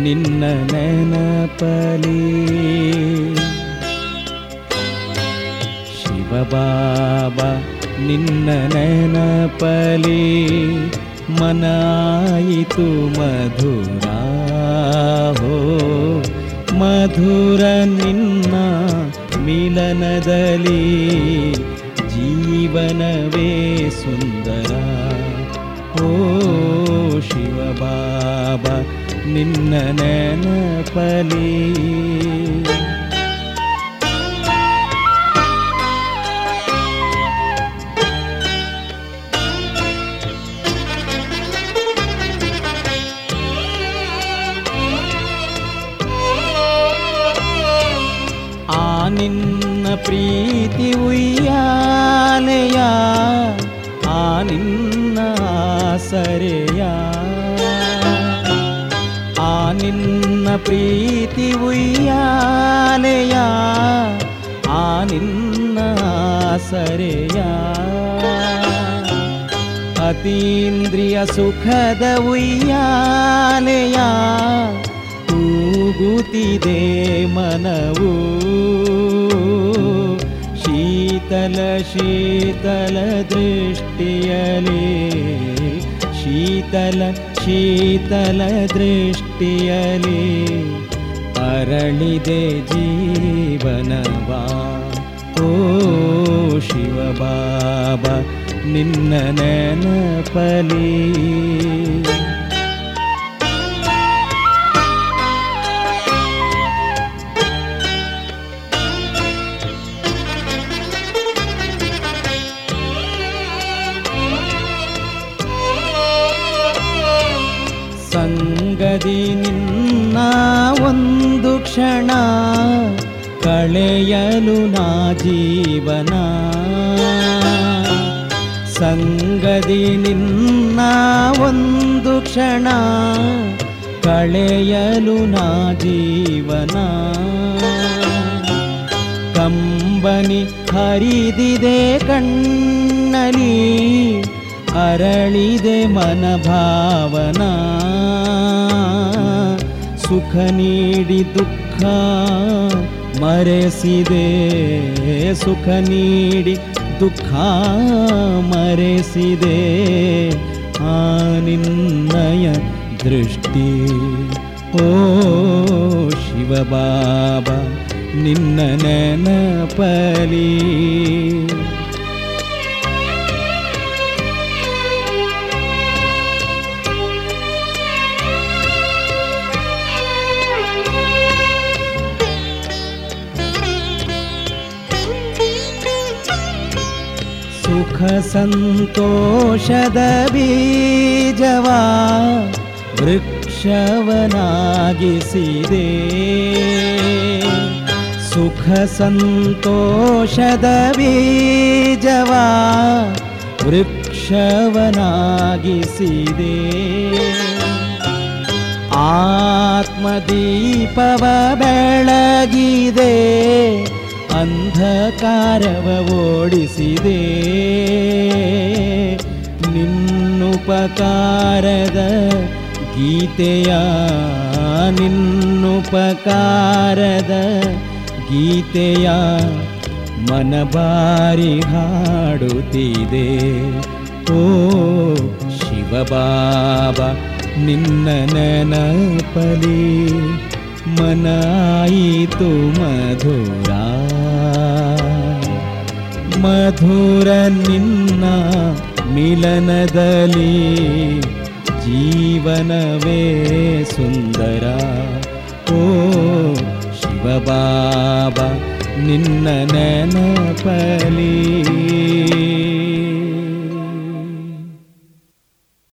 ನಿನ್ನ ನೆನಪಲಿ ಶಿವಬಾಬಾ ನಿನ್ನ ನೆನಪಲಿ ಮನಾಯಿತು ಮಧುರ ಹೋ ಮಧುರ ನಿನ್ನ ಮಿಲನದಲ್ಲಿ ಜೀವನವೇ ಸುಂದರ ಓ ಶಿವಬಾಬಾ ನಿನ್ನ ನೆನಪಲಿ ಆ ನಿನ್ನ ಪ್ರೀತಿ ಉಯ್ಯಾಲೆಯ ಆ ನಿನ್ನ ಆಸರೆಯ ಆ ನಿನ್ನ ಪ್ರೀತಿ ಉಯ್ಯಾಲೆಯ ಆ ನಿನ್ನ ಆಸರೆಯ ಅತೀಂದ್ರಿಯ ಸುಖದ ಉಯ್ಯಾಲೆಯ ಕೂಗುತ್ತಿದೆ ಮನವು ಶೀತಲ ಶೀತಲ ದೃಷ್ಟಿಯಲಿ ಶೀತಲ ಶೀತಲ ದೃಷ್ಟಿಯಲಿ ಅರಳಿದೆ ಜೀವನವಾ ಓ ಶಿವಬಾಬಾ ನಿನ್ನ ನೆನಪಲಿ ಸಂಗದಿ ನಿನ್ನ ಒಂದು ಕ್ಷಣ ಕಳೆಯಲು ನಾ ಜೀವನ ಸಂಗದಿ ನಿನ್ನ ಒಂದು ಕ್ಷಣ ಕಳೆಯಲು ನಾ ಜೀವನ ಕಂಬನಿ ಹರಿದಿದೆ ಕಣ್ಣಲಿ ಅರಳಿದೆ ಮನಭಾವನ ಸುಖ ನೀಡಿ ದುಃಖ ಮರೆಸಿದೆ ಸುಖ ನೀಡಿ ದುಃಖ ಮರೆಸಿದೆ ಆ ನಿನ್ನಯ ದೃಷ್ಟಿ ಓ ಶಿವಬಾಬಾ ನಿನ್ನ ನೆನಪಲಿ ಸುಖ ಸಂತೋಷದ ಬೀಜವ ವೃಕ್ಷವನಾಗಿಸಿದೆ ಸುಖ ಸಂತೋಷದ ಬೀಜವ ವೃಕ್ಷವನಾಗಿಸಿದೆ ಆತ್ಮದೀಪವ ಬೆಳಗಿದೆ ಅಂಧಕಾರವ ಓಡಿಸಿದೆ ನಿನ್ನುಪಕಾರದ ಗೀತೆಯ ನಿನ್ನುಪಕಾರದ ಗೀತೆಯ ಮನಬಾರಿ ಹಾಡುತ್ತಿದೆ ಓ ಶಿವಬಾಬಾ ನಿನ್ನ ನೆನಪಲಿ ಮನಾಯಿತು ಮಧುರ ಮಧುರ ನಿನ್ನ ಮಿಲನದಲ್ಲಿ ಜೀವನವೇ ಸುಂದರ ಓ ಶಿವಬಾಬಾ ನಿನ್ನ ನೆನಪಲಿ